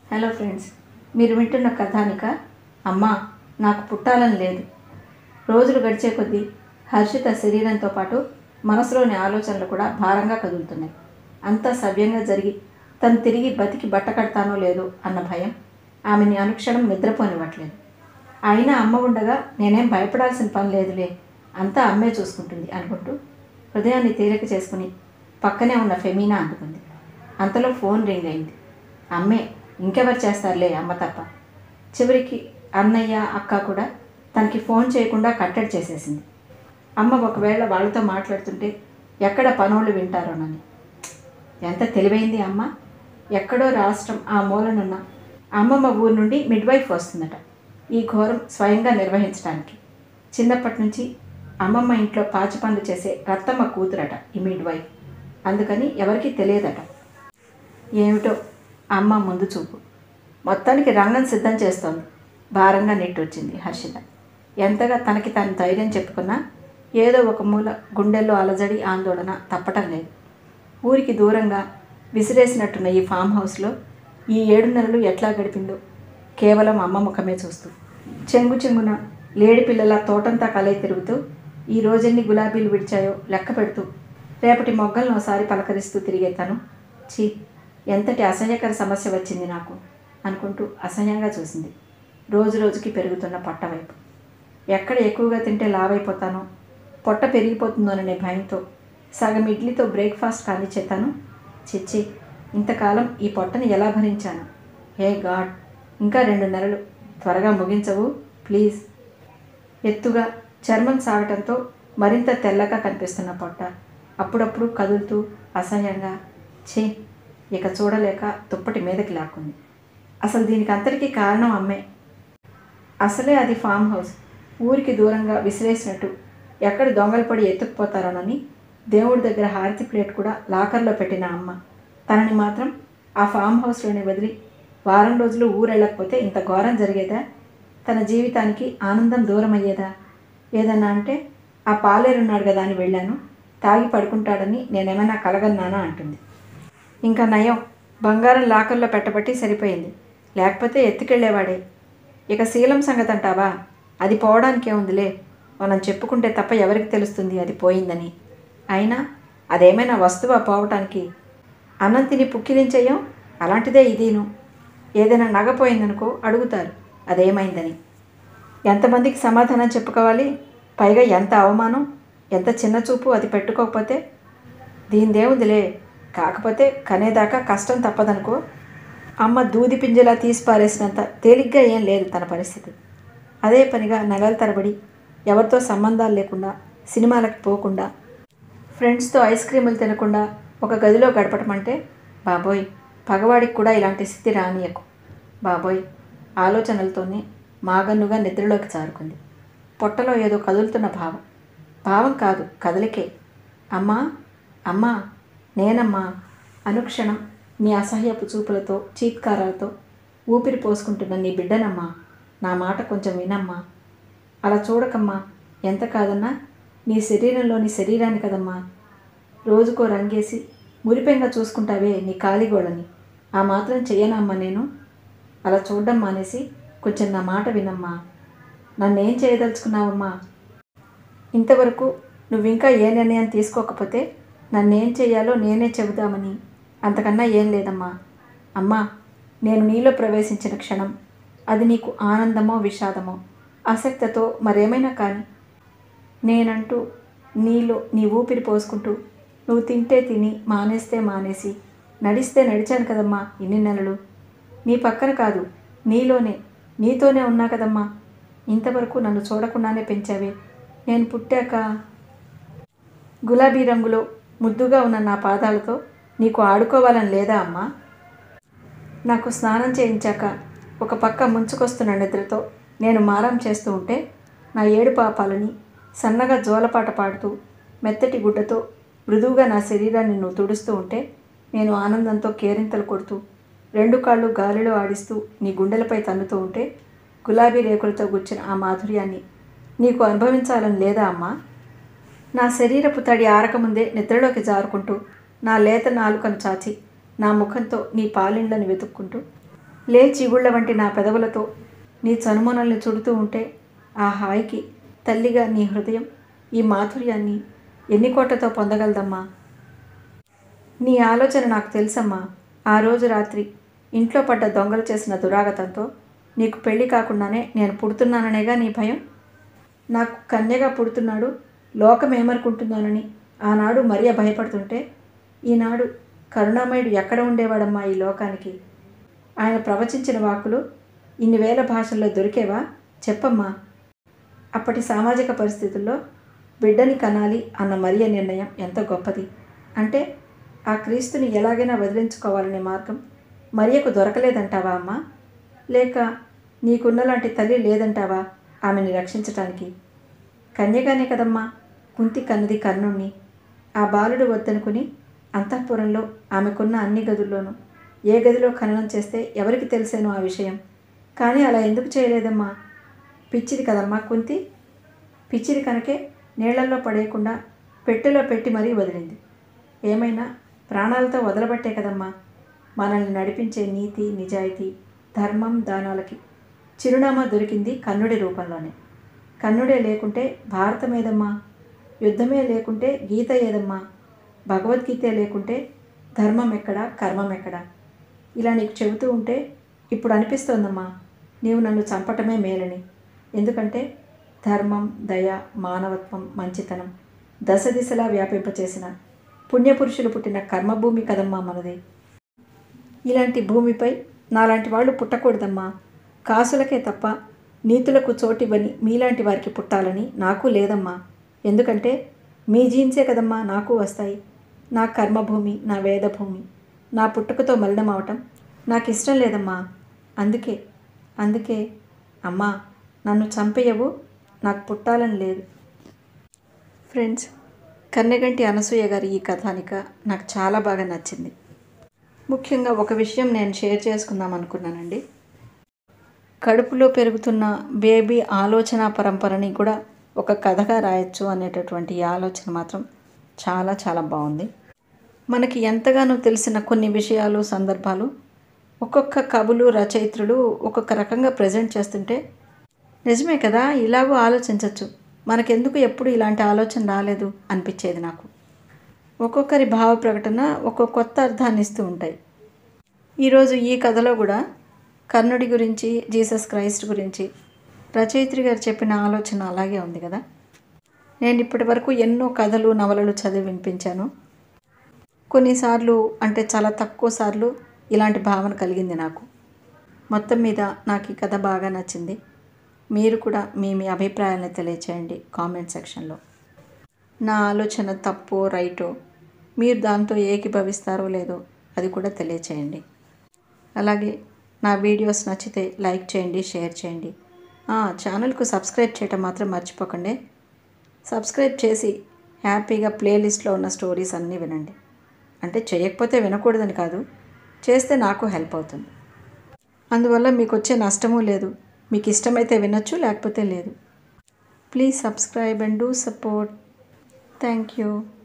hello friends మీరు వింటున్న కథానిక అమ్మా నాకు పుట్టాలని లేదు రోజులు గడిచే కొద్దీ హర్షిత శరీరంతో పాటు మనసులోని ఆలోచనలు కూడా భారంగా కదులుతున్నాయి అంతా సవ్యంగా జరిగి తను తిరిగి బతికి బట్ట కడతానో లేదో అన్న భయం ఆమెని అనుక్షణం నిద్రపోనివ్వట్లేదు అయినా అమ్మ ఉండగా నేనేం భయపడాల్సిన పని లేదులే అంతా అమ్మే చూసుకుంటుంది అనుకుంటూ హృదయాన్ని తేలిక చేసుకుని పక్కనే ఉన్న ఫెమీనా అందుకుంది అంతలో ఫోన్ రింగ్ అయింది అమ్మే ఇంకెవరు చేస్తారులే అమ్మ తప్ప చివరికి అన్నయ్య అక్క కూడా తనకి ఫోన్ చేయకుండా కట్టడి చేసేసింది అమ్మ ఒకవేళ వాళ్ళతో మాట్లాడుతుంటే ఎక్కడ పనోళ్ళు వింటారోనని ఎంత తెలివైంది అమ్మ ఎక్కడో రాష్ట్రం ఆ మూలనున్న అమ్మమ్మ ఊరు నుండి మిడ్వైఫ్ వస్తుందట ఈ ఘోరం స్వయంగా నిర్వహించడానికి చిన్నప్పటి నుంచి అమ్మమ్మ ఇంట్లో పాచి పనులు చేసే రత్తమ్మ కూతురట ఈ మిడ్వైఫ్ అందుకని ఎవరికీ తెలియదట ఏమిటో అమ్మ ముందు చూపు మొత్తానికి రంగం సిద్ధం చేస్తోంది భారంగా నెట్టొచ్చింది హర్షిత ఎంతగా తనకి తాను ధైర్యం చెప్పుకున్నా ఏదో ఒక మూల గుండెల్లో అలజడి ఆందోళన తప్పటం లేదు ఊరికి దూరంగా విసిరేసినట్టున్న ఈ ఫామ్ హౌస్లో ఈ ఏడు నెలలు ఎట్లా గడిపిందో కేవలం అమ్మ ముఖమే చూస్తూ చెంగు చెంగున లేడి పిల్లల తోటంతా కలయి తిరుగుతూ ఈ రోజెన్ని గులాబీలు విడిచాయో లెక్క పెడుతూ రేపటి మొగ్గలను ఒకసారి పలకరిస్తూ తిరిగే తను ఛీ ఎంతటి అసహ్యకర సమస్య వచ్చింది నాకు అనుకుంటూ అసహ్యంగా చూసింది రోజు రోజుకి పెరుగుతున్న పొట్ట వైపు ఎక్కడ ఎక్కువగా తింటే లావైపోతానో పొట్ట పెరిగిపోతుందోననే భయంతో సగం ఇడ్లీతో బ్రేక్ఫాస్ట్ కానిచ్చే తను చిచ్చి ఇంతకాలం ఈ పొట్టని ఎలా భరించాను హే గాడ్ ఇంకా రెండు నెలలు త్వరగా ముగించవు ప్లీజ్ ఎత్తుగా చర్మం సాగటంతో మరింత తెల్లగా కనిపిస్తున్న పొట్ట అప్పుడప్పుడు కదులుతూ అసహ్యంగా ఛీ ఇక చూడలేక దుప్పటి మీదకి లాక్కుంది అసలు దీనికి అంతటికీ కారణం అమ్మే అసలే అది ఫామ్ హౌస్ ఊరికి దూరంగా విసిరేసినట్టు ఎక్కడ దొంగలు పడి ఎత్తుకుపోతారోనని దేవుడి దగ్గర హారతి ప్లేట్ కూడా లాకర్లో పెట్టిన అమ్మ తనని మాత్రం ఆ ఫామ్ హౌస్లోనే వదిలి వారం రోజులు ఊరెళ్ళకపోతే ఇంత ఘోరం జరిగేదా తన జీవితానికి ఆనందం దూరం అయ్యేదా ఏదన్నా అంటే ఆ పాలేరున్నాడు కదా అని వెళ్ళాను తాగి పడుకుంటాడని నేనేమైనా కలగన్నానా అంటుంది ఇంకా నయం బంగారం లాకర్లో పెట్టబట్టి సరిపోయింది లేకపోతే ఎత్తుకెళ్ళేవాడే ఇక శీలం సంగతి అంటావా అది పోవడానికే ఉందిలే మనం చెప్పుకుంటే తప్ప ఎవరికి తెలుస్తుంది అది పోయిందని అయినా అదేమైనా వస్తువా పోవటానికి అన్నం తిని పుక్కిలించేయం అలాంటిదే ఇదీను ఏదైనా నగ పోయిందనుకో అడుగుతారు అదేమైందని ఎంతమందికి సమాధానం చెప్పుకోవాలి పైగా ఎంత అవమానం ఎంత చిన్న చూపు అది పెట్టుకోకపోతే దీనిదేముందిలే కాకపోతే కనేదాకా కష్టం తప్పదనుకో అమ్మ దూది పింజలా తీసి పారేసినంత తేలిగ్గా ఏం లేదు తన పరిస్థితి అదే పనిగా నగల తరబడి ఎవరితో సంబంధాలు లేకుండా సినిమాలకు పోకుండా ఫ్రెండ్స్తో ఐస్ క్రీములు తినకుండా ఒక గదిలో గడపటం అంటే బాబోయ్ పగవాడికి కూడా ఇలాంటి స్థితి రానియకు బాబోయ్ ఆలోచనలతోనే మాగన్నుగా నిద్రలోకి జారుకుంది పొట్టలో ఏదో కదులుతున్న భావం భావం కాదు కదలికే అమ్మా అమ్మా నేనమ్మా అనుక్షణం నీ అసహ్యపు చూపులతో చీత్కారాలతో ఊపిరి పోసుకుంటున్న నీ బిడ్డనమ్మా నా మాట కొంచెం వినమ్మా అలా చూడకమ్మా ఎంత కాదన్నా నీ శరీరంలోని శరీరాన్ని కదమ్మా రోజుకో రంగేసి మురిపెంగా చూసుకుంటావే నీ కాలిగోళ్ళని ఆ మాత్రం చెయ్యనమ్మా నేను అలా చూడడం మానేసి కొంచెం నా మాట వినమ్మా నన్నేం చేయదలుచుకున్నావమ్మా ఇంతవరకు నువ్వింకా ఏ నిర్ణయం తీసుకోకపోతే నన్నేం చేయాలో నేనే చెబుదామని అంతకన్నా ఏం లేదమ్మా అమ్మా నేను నీలో ప్రవేశించిన క్షణం అది నీకు ఆనందమో విషాదమో ఆసక్తితో మరేమైనా కానీ నేనంటూ నీలో నీ ఊపిరి పోసుకుంటూ నువ్వు తింటే తిని మానేస్తే మానేసి నడిస్తే నడిచాను కదమ్మా ఇన్ని నెలలు నీ పక్కన కాదు నీలోనే నీతోనే ఉన్నా కదమ్మా ఇంతవరకు నన్ను చూడకుండానే పెంచావే నేను పుట్టాక గులాబీ రంగులో ముద్దుగా ఉన్న నా పాదాలతో నీకు ఆడుకోవాలని లేదా అమ్మా నాకు స్నానం చేయించాక ఒక పక్క ముంచుకొస్తున్న నిద్రతో నేను మారం చేస్తూ ఉంటే నా ఏడు పాపాలని సన్నగా జోలపాట పాడుతూ మెత్తటి గుడ్డతో మృదువుగా నా శరీరాన్ని నువ్వు తుడుస్తూ ఉంటే నేను ఆనందంతో కేరింతలు కొడుతూ రెండు కాళ్ళు గాలిలో ఆడిస్తూ నీ గుండెలపై తన్నుతూ ఉంటే గులాబీ రేకులతో గుచ్చిన ఆ మాధుర్యాన్ని నీకు అనుభవించాలని లేదా అమ్మా నా శరీరపు తడి ఆరకముందే నిద్రలోకి జారుకుంటూ నా లేత నాలుకను చాచి నా ముఖంతో నీ పాలిండ్లను వెతుక్కుంటూ లే చిగుళ్ళ వంటి నా పెదవులతో నీ చనుమొనల్ని చుడుతూ ఉంటే ఆ హాయికి తల్లిగా నీ హృదయం ఈ మాధుర్యాన్ని ఎన్ని కోట్లతో పొందగలదమ్మా నీ ఆలోచన నాకు తెలుసమ్మా ఆ రోజు రాత్రి ఇంట్లో పడ్డ దొంగలు చేసిన దురాగతంతో నీకు పెళ్లి కాకుండానే నేను పుడుతున్నాననేగా నీ భయం నాకు కన్యగా పుడుతున్నాడు లోకం ఏమనుకుంటున్నానని ఆనాడు మరియ భయపడుతుంటే ఈనాడు కరుణామయుడు ఎక్కడ ఉండేవాడమ్మా ఈ లోకానికి ఆయన ప్రవచించిన వాక్కులు ఇన్ని వేల భాషల్లో దొరికేవా చెప్పమ్మా అప్పటి సామాజిక పరిస్థితుల్లో బిడ్డని కనాలి అన్న మరియ నిర్ణయం ఎంత గొప్పది అంటే ఆ క్రీస్తుని ఎలాగైనా వదిలించుకోవాలనే మార్గం మరియకు దొరకలేదంటావా అమ్మా లేక నీకున్నలాంటి తల్లి లేదంటావా ఆమెని రక్షించటానికి కన్యగానే కదమ్మా కుంతి కన్నది కర్ణుణ్ణి ఆ బాలుడు వద్దనుకుని అంతఃపురంలో ఆమెకున్న అన్ని గదుల్లోనూ ఏ గదిలో ఖననం చేస్తే ఎవరికి తెలిసేనో ఆ విషయం కానీ అలా ఎందుకు చేయలేదమ్మా పిచ్చిది కదమ్మా కుంతి పిచ్చిది కనుకే నీళ్లల్లో పడేయకుండా పెట్టెలో పెట్టి మరీ వదిలింది ఏమైనా ప్రాణాలతో వదలబట్టే కదమ్మా మనల్ని నడిపించే నీతి నిజాయితీ ధర్మం దానాలకి చిరునామా దొరికింది కన్నుడి రూపంలోనే కన్నుడే లేకుంటే భారతం ఏదమ్మా యుద్ధమే లేకుంటే గీత ఏదమ్మా భగవద్గీతే లేకుంటే ధర్మం ఎక్కడా కర్మం ఎక్కడా ఇలా నీకు చెబుతూ ఉంటే ఇప్పుడు అనిపిస్తోందమ్మా నీవు నన్ను చంపటమే మేలని ఎందుకంటే ధర్మం దయ మానవత్వం మంచితనం దశ దిశలా వ్యాపింపచేసిన పుణ్యపురుషులు పుట్టిన కర్మభూమి కదమ్మా మనది ఇలాంటి భూమిపై నాలాంటి వాళ్ళు పుట్టకూడదమ్మా కాసులకే తప్ప నీతులకు చోటివ్వని మీలాంటి వారికి పుట్టాలని నాకు లేదమ్మా ఎందుకంటే మీ జీన్సే కదమ్మా నాకు వస్తాయి నా కర్మభూమి నా వేదభూమి నా పుట్టుకతో మలినం అవటం నాకు ఇష్టం లేదమ్మా అందుకే అందుకే అమ్మా నన్ను చంపేయవు నాకు పుట్టాలని లేదు ఫ్రెండ్స్ కన్నెగంటి అనసూయ గారి ఈ కథానిక నాకు చాలా బాగా నచ్చింది ముఖ్యంగా ఒక విషయం నేను షేర్ చేసుకుందాం అనుకున్నానండి కడుపులో పెరుగుతున్న బేబీ ఆలోచన పరంపరని కూడా ఒక కథగా రాయొచ్చు అనేటటువంటి ఈ ఆలోచన మాత్రం చాలా చాలా బాగుంది మనకి ఎంతగానో తెలిసిన కొన్ని విషయాలు సందర్భాలు ఒక్కొక్క కవులు రచయిత్రులు ఒక్కొక్క రకంగా ప్రజెంట్ చేస్తుంటే నిజమే కదా ఇలాగూ ఆలోచించవచ్చు మనకెందుకు ఎప్పుడు ఇలాంటి ఆలోచన రాలేదు అనిపించేది నాకు ఒక్కొక్కరి భావ ప్రకటన ఒక్కొక్క కొత్త అర్థాన్ని ఇస్తూ ఉంటాయి ఈరోజు ఈ కథలో కూడా కర్ణుడి గురించి జీసస్ క్రైస్ట్ గురించి రచయిత్రి గారు చెప్పిన ఆలోచన అలాగే ఉంది కదా నేను ఇప్పటి వరకు ఎన్నో కథలు నవలలు చదివి వినిపించాను కొన్నిసార్లు అంటే చాలా తక్కువ సార్లు ఇలాంటి భావన కలిగింది నాకు మొత్తం మీద నాకు ఈ కథ బాగా నచ్చింది మీరు కూడా మీ మీ అభిప్రాయాలను తెలియచేయండి కామెంట్ సెక్షన్లో నా ఆలోచన తప్పో రైటో మీరు దాంతో ఏకీభవిస్తారో లేదో అది కూడా తెలియచేయండి అలాగే నా వీడియోస్ నచ్చితే లైక్ చేయండి షేర్ చేయండి ఛానల్కు సబ్స్క్రైబ్ చేయటం మాత్రం మర్చిపోకండి సబ్స్క్రైబ్ చేసి హ్యాపీగా ప్లేలిస్ట్లో ఉన్న స్టోరీస్ అన్నీ వినండి అంటే చేయకపోతే వినకూడదని కాదు చేస్తే నాకు హెల్ప్ అవుతుంది అందువల్ల మీకు వచ్చే నష్టమూ లేదు మీకు ఇష్టమైతే వినొచ్చు లేకపోతే లేదు please subscribe and do support thank you